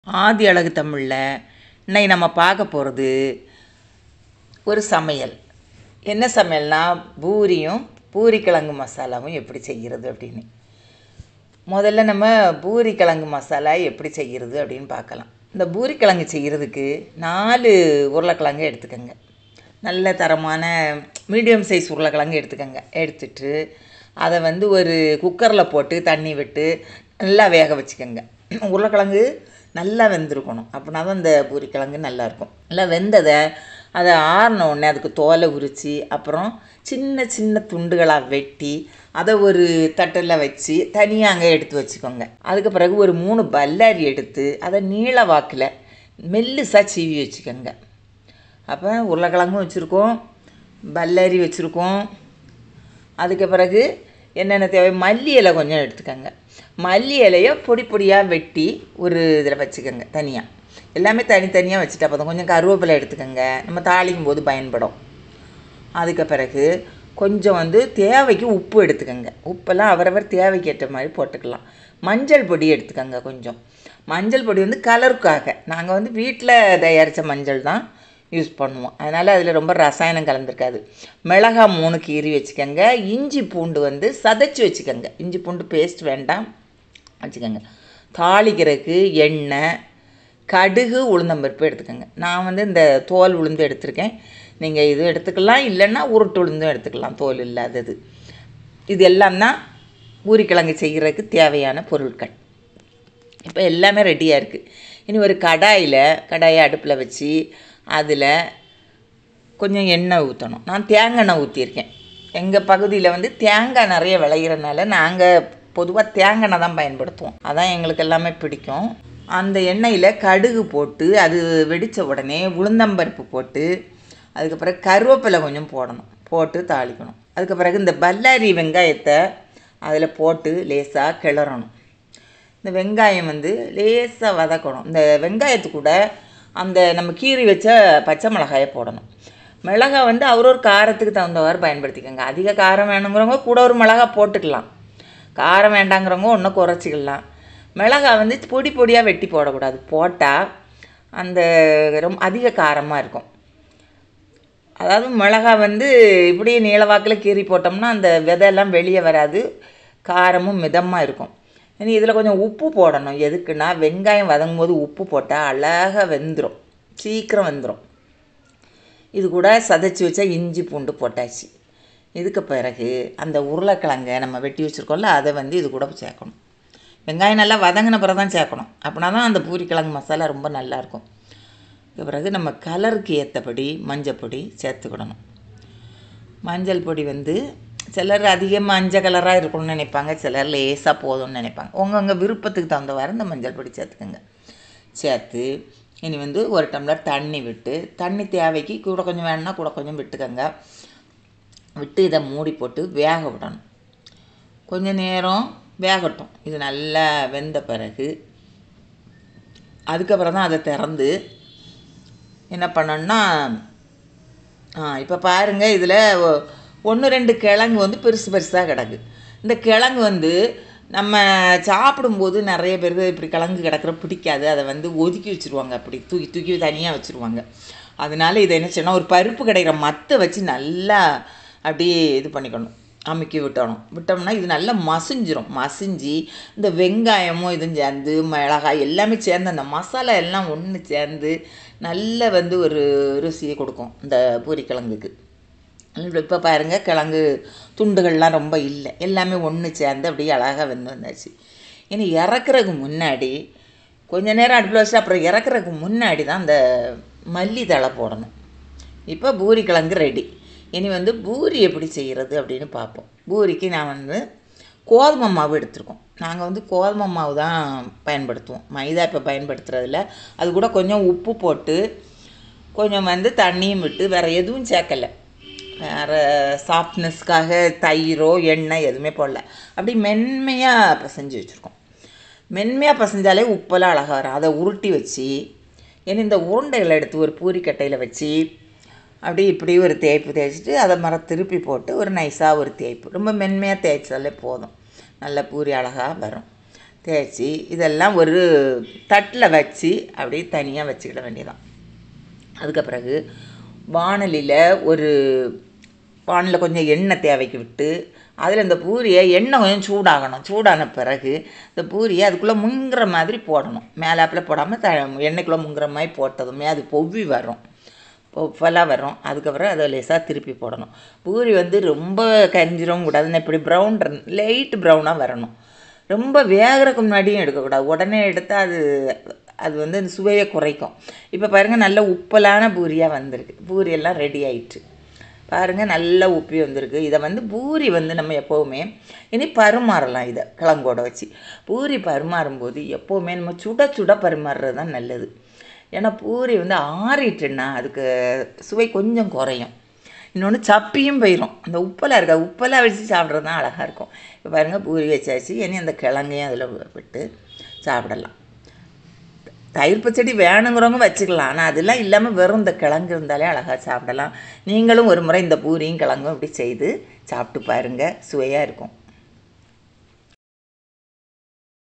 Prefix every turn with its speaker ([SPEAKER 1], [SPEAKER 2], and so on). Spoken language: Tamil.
[SPEAKER 1] ஆதி அழகு தமிழில் இன்னைக்கு நம்ம பார்க்க போகிறது ஒரு சமையல் என்ன சமையல்னா பூரியும் பூரி கிழங்கு மசாலாவும் எப்படி செய்கிறது அப்படின்னு முதல்ல நம்ம பூரி கிழங்கு மசாலா எப்படி செய்கிறது அப்படின்னு பார்க்கலாம் இந்த பூரி கிழங்கு செய்கிறதுக்கு நாலு உருளைக்கிழங்கு எடுத்துக்கோங்க நல்ல தரமான மீடியம் சைஸ் உருளைக்கிழங்கு எடுத்துக்கோங்க எடுத்துட்டு அதை வந்து ஒரு குக்கரில் போட்டு தண்ணி விட்டு நல்லா வேக வச்சுக்கோங்க உருளைக்கிழங்கு நல்லா வெந்திருக்கணும் அப்படின்னா தான் இந்த பூரிக்கிழங்கு நல்லாயிருக்கும் நல்லா வெந்ததை அதை ஆறின உடனே அதுக்கு தோலை உரித்து அப்புறம் சின்ன சின்ன துண்டுகளாக வெட்டி அதை ஒரு தட்டில் வச்சு தனியாக அங்கே எடுத்து வச்சுக்கோங்க அதுக்கு பிறகு ஒரு மூணு பல்லாரி எடுத்து அதை நீள வாக்கில் மெல்லுசாக சீவி வச்சுக்கோங்க அப்போ உருளைக்கிழங்கும் வச்சுருக்கோம் பல்லாரி வச்சுருக்கோம் அதுக்கு பிறகு என்னென்ன தேவை மல்லி இலை கொஞ்சம் எடுத்துக்கோங்க மல்லி இலையை பொடி பொடியாக வெட்டி ஒரு இதில் வச்சுக்கோங்க தனியாக எல்லாமே தனித்தனியாக வச்சுட்டா போதும் கொஞ்சம் கருவேப்பிலை எடுத்துக்கோங்க நம்ம தாளிக்கும் போது பயன்படும் அதுக்கு பிறகு கொஞ்சம் வந்து தேவைக்கு உப்பு எடுத்துக்கோங்க உப்பெல்லாம் அவரவர் தேவைக்கு ஏற்ற மாதிரி போட்டுக்கலாம் மஞ்சள் பொடி எடுத்துக்கோங்க கொஞ்சம் மஞ்சள் பொடி வந்து கலருக்காக நாங்கள் வந்து வீட்டில் தயாரித்த மஞ்சள் தான் யூஸ் பண்ணுவோம் அதனால் அதில் ரொம்ப ரசாயனம் கலந்துருக்காது மிளகா மூணு கீறி வச்சுக்கோங்க இஞ்சி பூண்டு வந்து சதைச்சி வச்சுக்கோங்க இஞ்சி பூண்டு பேஸ்ட் வேண்டாம் வச்சுக்கோங்க தாளிக்கிறதுக்கு எண்ணெய் கடுகு உளுந்தம்பருப்பு எடுத்துக்கோங்க நான் வந்து இந்த தோல் உளுந்து எடுத்திருக்கேன் நீங்கள் இது எடுத்துக்கலாம் இல்லைன்னா உருட்டு உளுந்தும் எடுத்துக்கலாம் தோல் இல்லாதது இது எல்லாம் தான் ஊரிக்கிழங்கு செய்கிறதுக்கு தேவையான பொருட்கள் இப்போ எல்லாமே ரெடியாக இருக்குது இனி ஒரு கடாயில் கடாயை அடுப்பில் வச்சு அதில் கொஞ்சம் எண்ணெய் ஊற்றணும் நான் தேங்காய் எண்ணெய் ஊற்றியிருக்கேன் எங்கள் பகுதியில் வந்து தேங்காய் நிறைய விளையிறனால நாங்கள் பொதுவாக தேங்காய் எண்ணெய் தான் பயன்படுத்துவோம் அதான் எங்களுக்கு எல்லாமே பிடிக்கும் அந்த எண்ணெயில் கடுகு போட்டு அது வெடித்த உடனே உளுந்தம்பருப்பு போட்டு அதுக்கு பிறகு கருவேப்பிலை கொஞ்சம் போடணும் போட்டு தாளிக்கணும் அதுக்கு பிறகு இந்த பல்லாரி வெங்காயத்தை அதில் போட்டு லேசாக கிளறணும் இந்த வெங்காயம் வந்து லேசாக வதக்கணும் இந்த வெங்காயத்து கூட அந்த நம்ம கீறி வச்ச பச்சை மிளகாயை போடணும் மிளகாய் வந்து அவர் ஒரு காரத்துக்கு தகுந்தவாறு பயன்படுத்திக்கோங்க அதிக காரம் வேணுங்கிறவங்க கூட ஒரு மிளகா போட்டுக்கலாம் காரம் வேண்டாங்கிறவங்க ஒன்றும் குறைச்சிக்கலாம் மிளகாய் வந்து பொடி பொடியாக வெட்டி போடக்கூடாது போட்டால் அந்த ரொம்ப அதிக காரமாக இருக்கும் அதாவது மிளகா வந்து இப்படி நீளவாக்கில் கீறி போட்டோம்னா அந்த விதையெல்லாம் வெளியே வராது காரமும் மிதமாக இருக்கும் இனி இதில் கொஞ்சம் உப்பு போடணும் எதுக்குன்னா வெங்காயம் வதங்கும் போது உப்பு போட்டால் அழகாக வெந்துடும் சீக்கிரம் வெந்துடும் இது கூட சதைச்சி வச்சா இஞ்சி பூண்டு போட்டாச்சு இதுக்கு பிறகு அந்த உருளைக்கிழங்கை நம்ம வெட்டி வச்சுருக்கோம்ல அதை வந்து இது கூட சேர்க்கணும் வெங்காயம் நல்லா வதங்கின பிறகு தான் சேர்க்கணும் அப்படின்னா தான் அந்த பூரிக்கிழங்கு மசாலா ரொம்ப நல்லாயிருக்கும் இதுக்கு பிறகு நம்ம கலருக்கு ஏற்றபடி மஞ்சள் பொடி சேர்த்துக்கிடணும் மஞ்சள் பொடி வந்து சிலர் அதிகம் மஞ்சள் கலராக இருக்கணும்னு நினைப்பாங்க சிலர் லேசாக போதும்னு நினைப்பாங்க உங்கள் விருப்பத்துக்கு தகுந்தவாறு இந்த மஞ்சள் பொடி சேர்த்துக்கோங்க சேர்த்து இனி வந்து ஒரு டம்ளர் தண்ணி விட்டு தண்ணி தேவைக்கு கூட கொஞ்சம் வேணும்னா கூட கொஞ்சம் விட்டுக்கோங்க விட்டு இதை மூடி போட்டு வேக விடணும் கொஞ்ச நேரம் வேகட்டும் இது நல்லா வெந்த பிறகு அதுக்கப்புறம் தான் அதை திறந்து என்ன பண்ணணும்னா இப்போ பாருங்கள் இதில் ஒன்று ரெண்டு கிழங்கு வந்து பெருசு பெருசாக கிடக்கு இந்த கிழங்கு வந்து நம்ம சாப்பிடும்போது நிறைய பேருக்கு இப்படி கிழங்கு கிடக்கிற பிடிக்காது அதை வந்து ஒதுக்கி வச்சுருவாங்க அப்படி தூக்கி தூக்கி தனியாக வச்சுருவாங்க அதனால இதை என்ன செய்யணும் ஒரு பருப்பு கிடைக்கிற மத்தை வச்சு நல்லா அப்படியே இது பண்ணிக்கணும் அமுக்கி விட்டணும் விட்டோம்னா இது நல்லா மசிஞ்சிரும் மசிஞ்சு இந்த வெங்காயமும் இதுவும் சேர்ந்து மிளகாய் எல்லாமே சேர்ந்து அந்த மசாலா எல்லாம் ஒன்று சேர்ந்து நல்ல வந்து ஒரு ருசியை கொடுக்கும் இந்த பூரிக்கிழங்குக்கு இப்போ பாருங்கள் கிழங்கு துண்டுகள்லாம் ரொம்ப இல்லை எல்லாமே ஒன்று சேர்ந்து அப்படியே அழகாக வெந்து வந்தாச்சு இனி இறக்குறதுக்கு முன்னாடி கொஞ்ச நேரம் அடுப்பில் வச்சு அப்புறம் இறக்குறதுக்கு முன்னாடி தான் அந்த மல்லி தழை போடணும் இப்போ பூரி கிழங்கு ரெடி இனி வந்து பூரி எப்படி செய்கிறது அப்படின்னு பார்ப்போம் பூரிக்கு நான் வந்து கோதுமை மாவு எடுத்திருக்கோம் நாங்கள் வந்து கோதுமை மாவு தான் பயன்படுத்துவோம் மைதா இப்போ பயன்படுத்துறதில்ல அது கூட கொஞ்சம் உப்பு போட்டு கொஞ்சம் வந்து தண்ணியும் விட்டு வேறு எதுவும் சேர்க்கலை வேறு சாஃப்ட்னஸ்க்காக தயிரோ எண்ணெய் எதுவுமே போடல அப்படி மென்மையாக பசைஞ்சு வச்சுருக்கோம் மென்மையாக பசைஞ்சாலே உப்பெல்லாம் அழகாக வரும் அதை உருட்டி வச்சு ஏன்னா இந்த உருண்டைகளை எடுத்து ஒரு பூரிக்கட்டையில் வச்சு அப்படி இப்படி ஒரு தேய்ப்பு தேய்ச்சிட்டு அதை மர திருப்பி போட்டு ஒரு நைஸாக ஒரு தேய்ப்பு ரொம்ப மென்மையாக தேய்ச்சாலே போதும் நல்ல பூரி அழகாக வரும் தேய்ச்சி இதெல்லாம் ஒரு தட்டில் வச்சு அப்படியே தனியாக வச்சுக்கிட வேண்டியதான் அதுக்கு பிறகு வாணலியில் ஒரு வாணலில் கொஞ்சம் எண்ணெய் தேவைக்கு விட்டு அதில் இந்த பூரியை எண்ணெய் கொஞ்சம் சூடாகணும் சூடான பிறகு இந்த பூரியை அதுக்குள்ளே முங்குற மாதிரி போடணும் மேலாப்பில் போடாமல் த எண்ணெய்க்குள்ளே முங்குற மாதிரி போட்டதுமே அது பொவ்வி வரும் பொவ்வலாக வரும் அதுக்கப்புறம் அதை லேசாக திருப்பி போடணும் பூரி வந்து ரொம்ப கரிஞ்சிடவும் கூடாதுன்னு இப்படி ப்ரௌன் லைட் ப்ரௌனாக வரணும் ரொம்ப வேகிறதுக்கு முன்னாடியும் எடுக்கக்கூடாது உடனே எடுத்தால் அது அது வந்து அந்த சுவையை குறைக்கும் இப்போ பாருங்கள் நல்ல உப்பலான பூரியாக வந்திருக்கு பூரியெல்லாம் ரெடி ஆயிட்டு பாருங்கள் நல்லா உப்பி வந்திருக்கு இதை வந்து பூரி வந்து நம்ம எப்போவுமே இனி பரிமாறலாம் இதை கிழங்கோட வச்சு பூரி பரிமாறும்போது எப்போவுமே நம்ம சுட சுட பரிமாறுறது தான் நல்லது ஏன்னா பூரி வந்து ஆறிட்டுன்னா அதுக்கு சுவை கொஞ்சம் குறையும் இன்னொன்று சப்பியும் போயிடும் அந்த உப்பெல்லாம் இருக்கா உப்பெல்லாம் வச்சு சாப்பிட்றது தான் அழகாக இருக்கும் இப்போ பாருங்கள் பூரி வச்சாச்சு இனி அந்த கிழங்கையும் அதில் விட்டு சாப்பிடலாம் தயிர் பச்சடி வேணுங்கிறவங்க வச்சுக்கலாம் ஆனால் அதெல்லாம் இல்லாமல் வெறும் இந்த கிழங்கு இருந்தாலே அழகாக சாப்பிடலாம் நீங்களும் ஒரு முறை இந்த பூரியும் கிழங்கும் இப்படி செய்து சாப்பிட்டு பாருங்கள் சுவையாக இருக்கும்